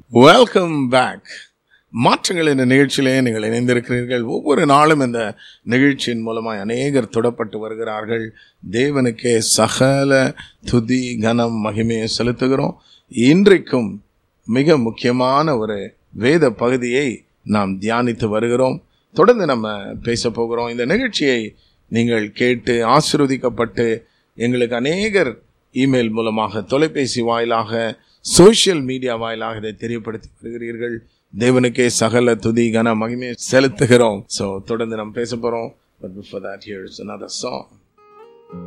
welcome back மாற்றங்கள் என்ற நிகழ்ச்சியிலே நீங்கள் இணைந்திருக்கிறீர்கள் ஒவ்வொரு நாளும் இந்த நிகழ்ச்சியின் மூலமாய் அநேகர் தொடப்பட்டு வருகிறார்கள் தேவனுக்கே சகல துதி கனம் மகிமையை செலுத்துகிறோம் இன்றைக்கும் மிக முக்கியமான ஒரு வேத பகுதியை நாம் தியானித்து வருகிறோம் தொடர்ந்து நம்ம பேச போகிறோம் இந்த நிகழ்ச்சியை நீங்கள் கேட்டு ஆசீர்வதிக்கப்பட்டு எங்களுக்கு அநேகர் இமெயில் மூலமாக தொலைபேசி வாயிலாக சோஷியல் மீடியா வாயிலாக இதை தெரியப்படுத்தி வருகிறீர்கள் தேவனுக்கே சகல துதி கன மகிமையை செலுத்துகிறோம் ஸோ தொடர்ந்து நாம் பேச போகிறோம் but before that here is another song